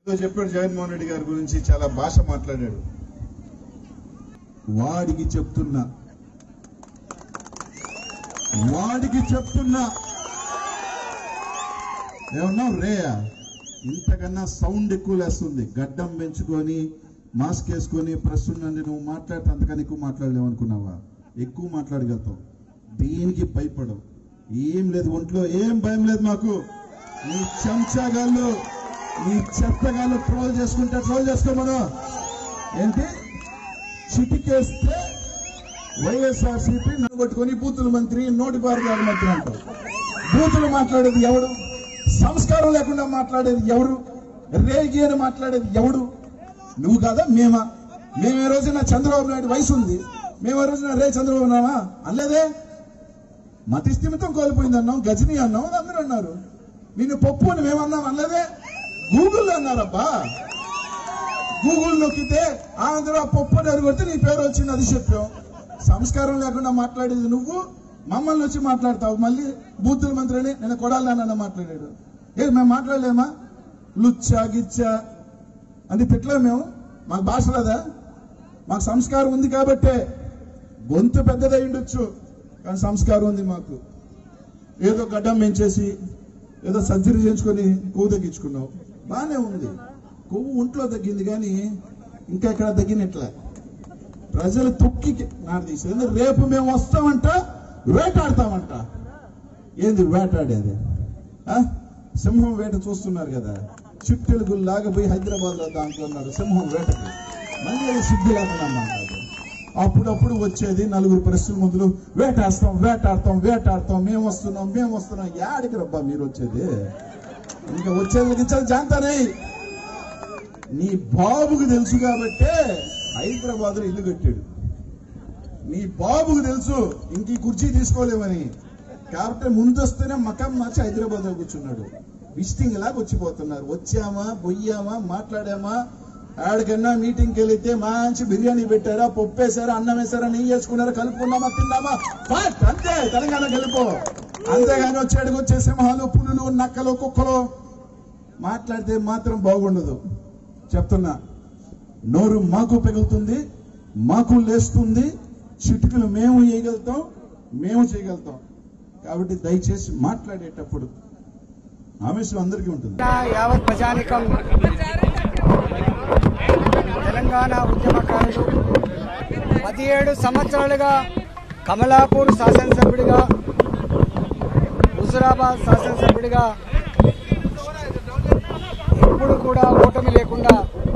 చెప్పాడు జగన్మోహన్ రెడ్డి గారి గురించి చాలా భాష మాట్లాడాడు వాడికి చెప్తున్నా వాడికి చెప్తున్నా ఏమన్నావు రేయా ఇంతకన్నా సౌండ్ ఎక్కువ లేస్తుంది గడ్డం పెంచుకొని మాస్క్ వేసుకొని ప్రెస్ ఉండండి నువ్వు మాట్లాడితే అంతకన్నా ఎక్కువ మాట్లాడలేవు అనుకున్నావా ఎక్కువ మాట్లాడగలుగుతావు దేనికి భయపడవు ఏం లేదు ఒంట్లో ఏం భయం లేదు మాకు నీ చెంచాగాళ్ళు నీ చెత్తగాళ్ళు ట్రోల్ చేసుకుంటే ట్రోల్ చేసుకోమను ఏంటి చిటికేస్తే వైఎస్ఆర్ సిపి కొట్టుకొని బూతుల మంత్రి నోటి పారుదారు మంత్రి అంటారు బూతులు మాట్లాడేది ఎవడు సంస్కారం లేకుండా మాట్లాడేది ఎవరు రేగి అని మాట్లాడేది ఎవడు నువ్వు కాదా మేమా మేము ఏ రోజున చంద్రబాబు నాయుడు వయసు ఉంది మేము ఏ రోజున రే చంద్రబాబు నామా అనలేదే మతి స్థిమితం కోల్పోయింది అన్నాం గజని అన్నాం అని అందరూ అన్నారు నిన్ను పప్పు అని మేమన్నాం అనలేదే గూగుల్లో అన్నారబ్బా గూగుల్ నొక్కితే ఆంధ్ర పప్పు అని అడుగుడితే నీ పేరు వచ్చింది అది చెప్పాం సంస్కారం లేకుండా మాట్లాడేది నువ్వు మమ్మల్ని వచ్చి మాట్లాడతావు మళ్ళీ బూతుల మంత్రిని నేను కొడాలన్న మాట్లాడాడు ఏ మేము మాట్లాడలేమా లుచ్చా గిచ్చా అని తిట్టలేము మేము మాకు భాష లేదా మాకు సంస్కారం ఉంది కాబట్టే గొంతు పెద్దదై ఉండొచ్చు కానీ సంస్కారం ఉంది మాకు ఏదో గడ్డం పెంచేసి ఏదో సర్జరీ చేయించుకొని కొవ్వు తగ్గించుకున్నావు బాగానే ఉంది కొవ్వు ఒంట్లో తగ్గింది కానీ ఇంకా ఎక్కడ తగ్గినట్లే ప్రజలు తొక్కి నాడు తీసేది రేపు మేము వస్తామంట వేటాడతామంట ఏంది వేటాడేది ఆ? సింహం వేట చూస్తున్నారు కదా చిట్టెలుగు లాగపోయి హైదరాబాద్ లో దాంట్లో ఉన్నారు సింహం వేటకి మళ్ళీ అది సిగ్గు లేకుండా మాట్లాడు అప్పుడప్పుడు వచ్చేది నలుగురు ప్రశ్నల ముందులు వేటాడతాం వేటాడతాం వేటాడతాం మేము వస్తున్నాం మేము వస్తున్నాం యాడికి రబ్బా మీరు వచ్చేది ఇంకా వచ్చేది గిచ్చేది జాంతానే నీ బాబుకు తెలుసు కాబట్టే హైదరాబాద్ లో ఇల్లు కట్టాడు నీ బాబుకు తెలుసు ఇంక ఈ కుర్చీ తీసుకోలేమని కాబట్టి ముందొస్తేనే మకం మార్చి హైదరాబాద్ లో కూర్చున్నాడు విజిటింగ్ లాగా వచ్చిపోతున్నారు వచ్చామా బొయ్యామా మాట్లాడామా ఆడికన్నా మీటింగ్కి వెళితే మంచి బిర్యానీ పెట్టారా పప్పు వేసారా అన్నం వేసారా నెయ్యి వేసుకున్నారా కలుపుకున్నామా తిన్నామా ఫాట్ అంతే తెలంగాణ గెలుపు అంతేగాని వచ్చేడికి వచ్చే సింహాలు పులులు నక్కలు కుక్కలు మాట్లాడితే మాత్రం బాగుండదు చెప్తున్నా నోరు మాకు పెగులుతుంది మాకు లేస్తుంది చిటుకులు మేము వేయగలుగుతాం మేము చేయగలుగుతాం కాబట్టి దయచేసి మాట్లాడేటప్పుడు ఆవేశం అందరికీ ఉంటుంది యావత్ ప్రజానికం తెలంగాణ ఉద్యమకారులు పదిహేడు సంవత్సరాలుగా కమలాపూర్ శాసనసభ్యుడిగా హుజురాబాద్ శాసనసభ్యుడిగా ఎప్పుడు కూడా ఓటమి లేకుండా